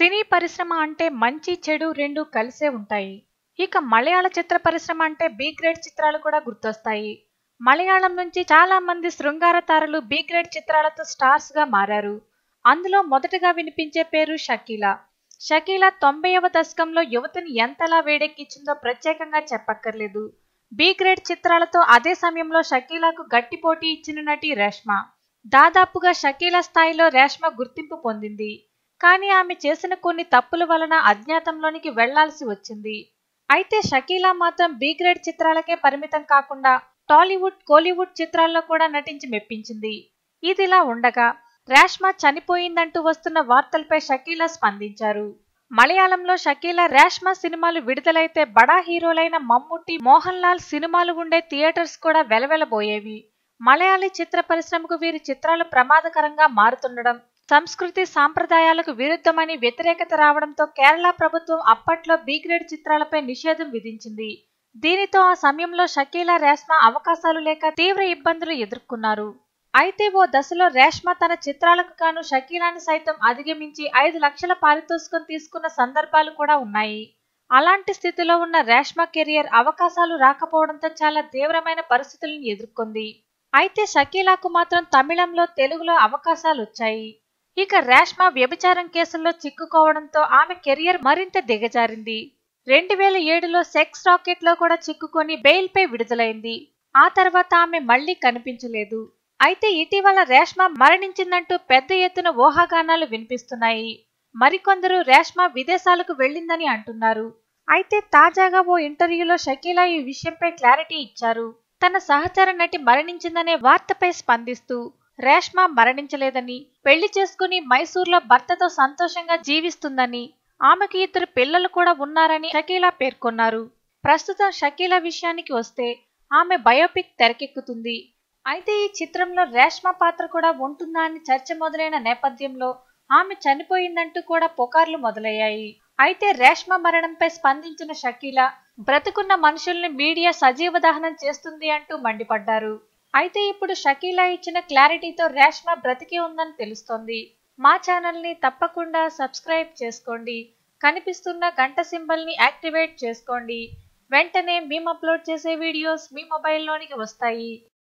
సినీ పరిశ్రమ అంటే మంచి చెడు రెండు కలిసే ఉంటాయి ఇక మలయాళ చిత్ర పరిశ్రమ అంటే బి గ్రేడ్ చిత్రాలు కూడా గుర్తొస్తాయి మలయాళం నుంచి చాలా మంది శృంగార తారలు బి గ్రేడ్ చిత్రాలతో స్టార్స్ గా మారారు అందులో మొదటగా వినిపించే పేరు షకీలా షకీలా తొంభైవ దశకంలో యువతని ఎంతలా వేడెక్కించిందో ప్రత్యేకంగా చెప్పక్కర్లేదు బి గ్రేడ్ చిత్రాలతో అదే సమయంలో షకీలాకు గట్టి పోటీ ఇచ్చిన నటి రేష్మ దాదాపుగా షకీలా స్థాయిలో రేష్మ గుర్తింపు పొందింది కానీ ఆమె చేసిన కొన్ని తప్పుల వలన అజ్ఞాతంలోనికి వెళ్లాల్సి వచ్చింది అయితే షకీలా మాత్రం బి గ్రేడ్ చిత్రాలకే పరిమితం కాకుండా టాలీవుడ్ కోలీవుడ్ చిత్రాల్లో కూడా నటించి మెప్పించింది ఇదిలా ఉండగా రేష్మ చనిపోయిందంటూ వస్తున్న వార్తలపై షకీలా స్పందించారు మలయాళంలో షకీలా రేష్మ సినిమాలు విడుదలైతే బడా హీరోలైన మమ్ముట్టి మోహన్ లాల్ సినిమాలు ఉండే థియేటర్స్ కూడా వెలవెలబోయేవి మలయాళీ చిత్ర పరిశ్రమకు వీరి చిత్రాలు ప్రమాదకరంగా మారుతుండడం సంస్కృతి సాంప్రదాయాలకు విరుద్ధమని వ్యతిరేకత రావడంతో కేరళ ప్రభుత్వం అప్పట్లో బి గ్రేడ్ చిత్రాలపై నిషేధం విధించింది దీనితో ఆ సమయంలో షకీలా రేష్మ అవకాశాలు లేక తీవ్ర ఇబ్బందులు ఎదుర్కొన్నారు అయితే ఓ దశలో రేష్మ తన చిత్రాలకు గాను షకీలాని సైతం అధిగమించి ఐదు లక్షల పారితోషికం తీసుకున్న సందర్భాలు కూడా ఉన్నాయి అలాంటి స్థితిలో ఉన్న రేష్మ కెరియర్ అవకాశాలు రాకపోవడంతో చాలా తీవ్రమైన పరిస్థితులను ఎదుర్కొంది అయితే షకీలాకు మాత్రం తమిళంలో తెలుగులో అవకాశాలు వచ్చాయి ఇక రేష్మ వ్యభిచారం కేసుల్లో చిక్కుకోవడంతో ఆమె కెరియర్ మరింత దిగజారింది రెండు వేల ఏడులో సెక్స్ రాకెట్ లో కూడా చిక్కుకొని బెయిల్ పై విడుదలైంది ఆ తర్వాత ఆమె మళ్లీ కనిపించలేదు అయితే ఇటీవల రేష్మ మరణించిందంటూ పెద్ద ఎత్తున ఊహాగానాలు వినిపిస్తున్నాయి మరికొందరు రేష్మ విదేశాలకు వెళ్ళిందని అంటున్నారు అయితే తాజాగా ఓ ఇంటర్వ్యూలో షకీలా ఈ విషయంపై క్లారిటీ ఇచ్చారు తన సహచర నటి మరణించిందనే వార్తపై స్పందిస్తూ రేష్మ మరణించలేదని పెళ్లి చేసుకుని మైసూర్లో భర్తతో సంతోషంగా జీవిస్తుందని ఆమెకి ఇద్దరు పిల్లలు కూడా ఉన్నారని షకీలా పేర్కొన్నారు ప్రస్తుతం షకీలా విషయానికి వస్తే ఆమె బయోపిక్ తెరకెక్కుతుంది అయితే ఈ చిత్రంలో రేష్మ పాత్ర కూడా ఉంటుందా అని చర్చ మొదలైన నేపథ్యంలో ఆమె చనిపోయిందంటూ కూడా పుకార్లు మొదలయ్యాయి అయితే రేష్మ మరణంపై స్పందించిన షకీలా బ్రతుకున్న మనుషుల్ని మీడియా సజీవ దహనం చేస్తుంది అంటూ మండిపడ్డారు అయితే ఇప్పుడు షకీలా ఇచ్చిన క్లారిటీతో రేష్మ బ్రతికే ఉందని తెలుస్తోంది మా ఛానల్ని తప్పకుండా సబ్స్క్రైబ్ చేసుకోండి కనిపిస్తున్న గంట సింబల్ని యాక్టివేట్ చేసుకోండి వెంటనే మేము అప్లోడ్ చేసే వీడియోస్ మీ మొబైల్లోనికి వస్తాయి